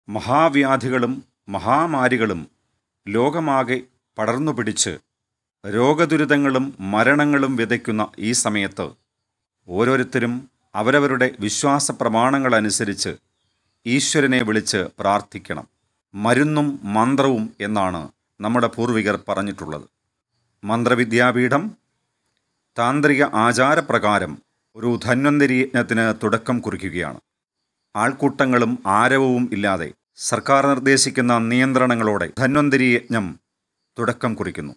മഹാവ്യാധികളും മഹാമാരികളും ലോകമാകെ പടർന്നു പിടിച്ച് രോഗദുരിതങ്ങളും മരണങ്ങളും വിതയ്ക്കുന്ന ഈ സമയത്ത് ഓരോരുത്തരും അവരവരുടെ വിശ്വാസ പ്രമാണങ്ങളനുസരിച്ച് ഈശ്വരനെ വിളിച്ച് പ്രാർത്ഥിക്കണം മരുന്നും മന്ത്രവും എന്നാണ് നമ്മുടെ പൂർവികർ പറഞ്ഞിട്ടുള്ളത് മന്ത്രവിദ്യാപീഠം താന്ത്രിക ആചാരപ്രകാരം ഒരു ധന്വന്തരി യജ്ഞത്തിന് തുടക്കം കുറിക്കുകയാണ് ആൾക്കൂട്ടങ്ങളും ആരവവും ഇല്ലാതെ സർക്കാർ നിർദ്ദേശിക്കുന്ന നിയന്ത്രണങ്ങളോടെ ധന്വന്തരി യജ്ഞം തുടക്കം കുറിക്കുന്നു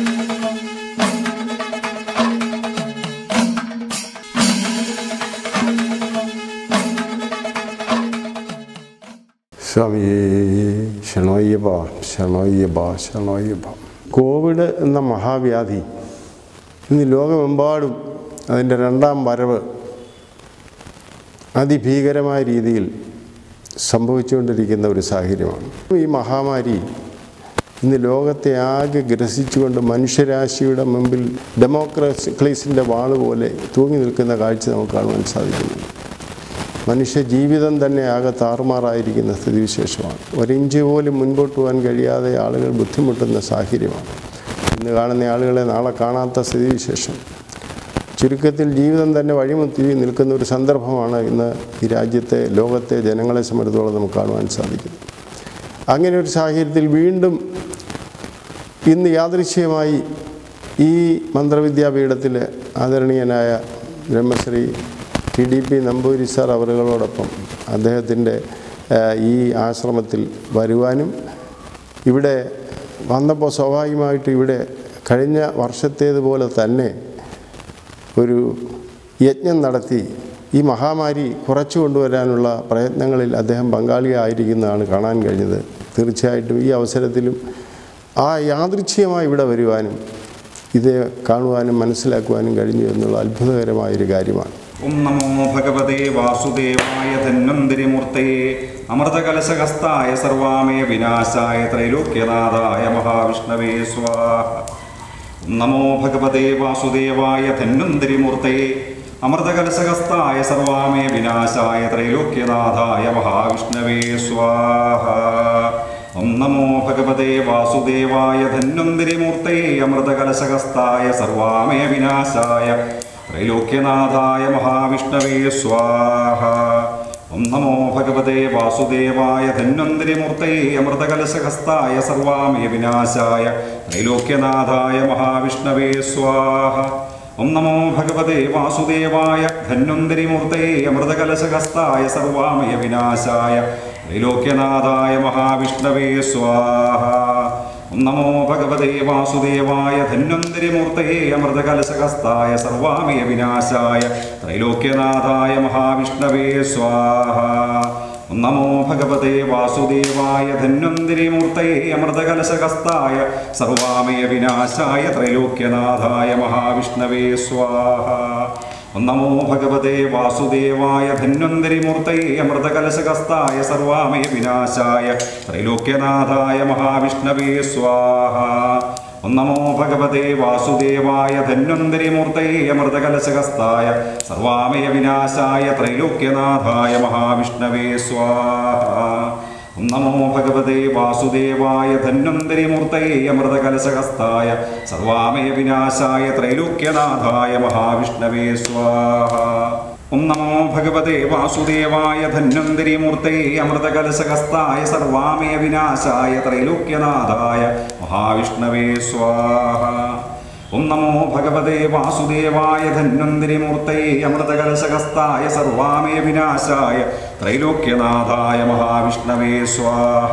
സ്വാമിയേ ശരണയ്യപ്പ ശരണയ്യപ്പ ശരണയ്യപ്പ കോവിഡ് എന്ന മഹാവ്യാധി ഇന്ന് ലോകമെമ്പാടും അതിൻ്റെ രണ്ടാം വരവ് അതിഭീകരമായ രീതിയിൽ സംഭവിച്ചുകൊണ്ടിരിക്കുന്ന ഒരു സാഹചര്യമാണ് ഈ മഹാമാരി ഇന്ന് ലോകത്തെ ആകെ ഗ്രസിച്ചുകൊണ്ട് മനുഷ്യരാശിയുടെ മുമ്പിൽ ഡെമോക്രസിക്ലീസിൻ്റെ വാള് പോലെ തൂങ്ങി നിൽക്കുന്ന കാഴ്ച നമുക്ക് കാണുവാൻ സാധിക്കുന്നു മനുഷ്യ ജീവിതം തന്നെ ആകെ താറുമാറായിരിക്കുന്ന സ്ഥിതിവിശേഷമാണ് ഒരിഞ്ച് പോലും മുൻപോട്ട് പോകാൻ കഴിയാതെ ആളുകൾ ബുദ്ധിമുട്ടുന്ന സാഹചര്യമാണ് ഇന്ന് കാണുന്ന ആളുകളെ നാളെ കാണാത്ത സ്ഥിതിവിശേഷം ചുരുക്കത്തിൽ ജീവിതം തന്നെ വഴിമുത്തി നിൽക്കുന്ന ഒരു സന്ദർഭമാണ് ഇന്ന് ഈ രാജ്യത്തെ ലോകത്തെ ജനങ്ങളെ സംബന്ധിച്ചോളം നമുക്ക് കാണുവാൻ സാധിക്കുന്നത് അങ്ങനെ ഒരു സാഹചര്യത്തിൽ വീണ്ടും ഇന്ന് യാദൃശ്യമായി ഈ മന്ത്രവിദ്യാപീഠത്തിൽ ആദരണീയനായ Brahmashri T D P Namboori sir അവരുകളോടൊപ്പം അദ്ദേഹത്തിൻ്റെ ഈ ആശ്രമത്തിൽ വരുവാനും ഇവിടെ വന്നപ്പോൾ സ്വാഭാവികമായിട്ട് ഇവിടെ കഴിഞ്ഞ വർഷത്തേതുപോലെ തന്നെ ഒരു യജ്ഞം നടത്തി ഈ മഹാമാരി കുറച്ചു കൊണ്ടുവരാനുള്ള പ്രയത്നങ്ങളിൽ അദ്ദേഹം പങ്കാളിയായിരിക്കുന്നതാണ് കാണാൻ കഴിഞ്ഞത് തീർച്ചയായിട്ടും ഈ അവസരത്തിലും ആ യാദൃച്ഛികമായി ഇവിടെ വരുവാനും ഇത് കാണുവാനും മനസ്സിലാക്കുവാനും കഴിഞ്ഞു എന്നുള്ള അത്ഭുതകരമായൊരു കാര്യമാണ് ഓം നമോ ഭഗവതേ വാസുദേവായ ധന്വന്തരിമൂർത്തയെ അമൃതകലശഹസ്തായ സർവാമയ വിനാശായ ത്രൈലോക്യനാഥായ മഹാവിഷ്ണവേ സ്വാഹ ഓം നമോ ഭഗവതേ വാസുദേവായ ധന്വന്തരിമൂർത്തയെ അമൃതകലശഹസ്തായ സർവാമയ വിനാശായ ത്രൈലോക്യനാഥായ മഹാവിഷ്ണവേ സ്വാഹ ഓം നമോ ഭഗവതേ വാസുദേവായ ധന്വന്തരിമൂർത്തയെ അമൃതകലശഹസ്തായ സർവാമയ വിനാശായ ത്രൈലോക്യനാഥായ മഹാവിഷ്ണവേ സ്വാഹ ഓം നമോ ഭഗവതേ വാസുദേവായ ധന്വന്തരിമൂർത്തയെ അമൃതകലശഹസ്തായ സർവാമയ വിനാശായ ത്രൈലോക്യനാഥായ മഹാവിഷ്ണവേ സ്വാഹ ഓം നമോ ഭഗവതേ വാസുദേവായ ധന്വന്തരിമൂർത്തയെ അമൃതകലശഹസ്തായ സർവാമയ വിനാശായ ത്രൈലോക്യനാഥായ മഹാവിഷ്ണവേ സ്വാഹ ഓം നമോ ഭഗവതേ വാസുദേവായ ധന്വന്തരിമൂർത്തയെ അമൃതകലശഹസ്തായ സർവാമയ വിനാശായ ത്രൈലോക്യനാഥായ മഹാവിഷ്ണവേ സ്വാഹ ഓം നമോ ഭഗവതേ വാസുദേവായ ധന്വന്തരിമൂർത്തയെ അമൃതകലശഹസ്തായ സർവാമയ വിനാശായ ത്രൈലോക്യനാഥായ മഹാവിഷ്ണവേ സ്വാഹ ഓം നമോ ഭഗവതേ വാസുദേവായ ധന്വന്തരിമൂർത്തയെ അമൃതകലശഹസ്തായ സർവാമയ വിനാശായ ത്രൈലോക്യനാഥായ മഹാവിഷ്ണവേ സ്വാഹ ഓം നമോ ഭഗവതേ വാസുദേവായ ധന്വന്തരിമൂർത്തയെ അമൃതകലശഹസ്തായ സർവാമയ വിനാശായ ത്രൈലോക്യനാഥായ മഹാവിഷ്ണവേ സ്വാഹ ഓം നമോ ഭഗവതേ വാസുദേവായ ധന്വന്തരിമൂർത്തയെ അമൃതകലശഹസ്തായ സർവാമയ വിനാശായ ത്രൈലോക്യനാഥായ മഹാവിഷ്ണവേ സ്വാഹ ഓം നമോ ഭഗവതേ വാസുദേവായ ധന്വന്തരിമൂർത്തയെ അമൃതകലശഹസ്തായ സർവാമയ വിനാശായ ത്രൈലോക്യനാഥായ മഹാവിഷ്ണവേ സ്വാഹ ഓം നമോ ഭഗവതേ വാസുദേവായ ധന്വന്തരിമൂർത്തയെ അമൃതകലശഹസ്തായ സർവാമയ വിനാശായ ത്രൈലോക്യനാഥായ മഹാവിഷ്ണവേ സ്വാഹ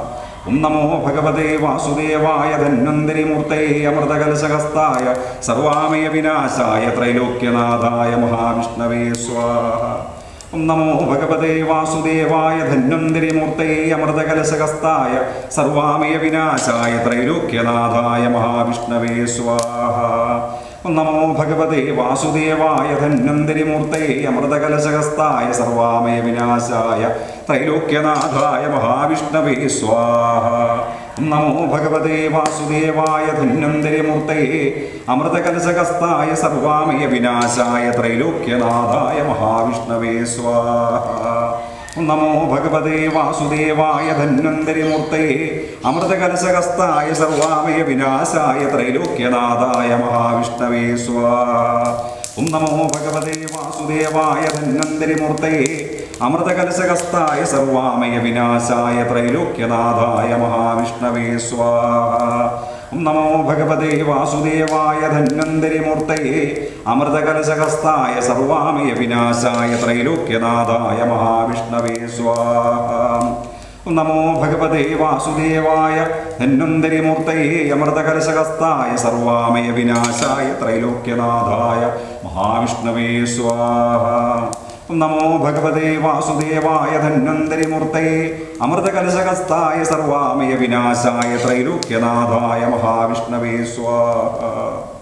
ഓം നമോ ഭഗവതേ വാസുദേവായ ധന്വന്തരിമൂർത്തയെ അമൃതകലശഹസ്തായ സർവാമയ വിനാശായ ത്രൈലോക്യനാഥായ മഹാവിഷ്ണവേ സ്വാഹ ഓം നമോ ഭഗവതേ വാസുദേവായ ധന്വന്തരിമൂർത്തയെ അമൃതകലശഹസ്തായ സർവാമയ വിനാശായ ത്രൈലോക്യനാഥായ മഹാവിഷ്ണവേ സ്വാഹ ഓം നമോ ഭഗവതേ വാസുദേവായ ധന്വന്തരിമൂർത്തയെ അമൃതകലശഹസ്തായ സർവാമയ വിനാശായ ത്രൈലോക്യനാഥായ മഹാവിഷ്ണവേ സ്വാഹ ഓം നമോ ഭഗവതേ വാസുദേവായ ധന്വന്തരിമൂർത്തയെ അമൃതകലശഹസ്തായ സർവാമയ വിനാശായ ത്രൈലോക്യനാഥായ മഹാവിഷ്ണവേ സ്വാഹ നമോ ഭഗവതേ വാസുദേവായ ധന്വന്തരിമൂർത്തയെ അമൃതകലശഹസ്തായ സർവാമയ വിനാശായ ത്രൈലോക്യനാഥായ മഹാവിഷ്ണവേ സ്വാഹ ഓം നമോ ഭഗവതേ വാസുദേവായ ധന്വന്തരിമൂർത്തയെ അമൃതകലശഹസ്തായ സർവാമയ വിനാശായ ത്രൈലോക്യനാഥായ മഹാവിഷ്ണവേ സ്വാഹ ഓം നമോ ഭഗവതേ വാസുദേവായ ധന്വന്തരിമൂർത്തയെ അമൃതകലശഹസ്തായ സർവാമയ വിനാശായ ത്രൈലോക്യനാഥായ മഹാവിഷ്ണവേ സ്വാഹ ഓം നമോ ഭഗവതേ വാസുദേവായ ധന്വന്തരിമൂർത്തയെ അമൃതകലശഹസ്തായ സർവാമയ വിനാശായ ത്രൈലോക്യനാഥായ മഹാവിഷ്ണവേ സ്വാഹ ഓം നമോ ഭഗവതേ വാസുദേവായ ധന്വന്തരിമൂർത്തയെ അമൃതകലശഹസ്തായ സർവാമയ വിനാശായ ത്രൈലോക്യനാഥായ മഹാവിഷ്ണവേ സ്വാഹ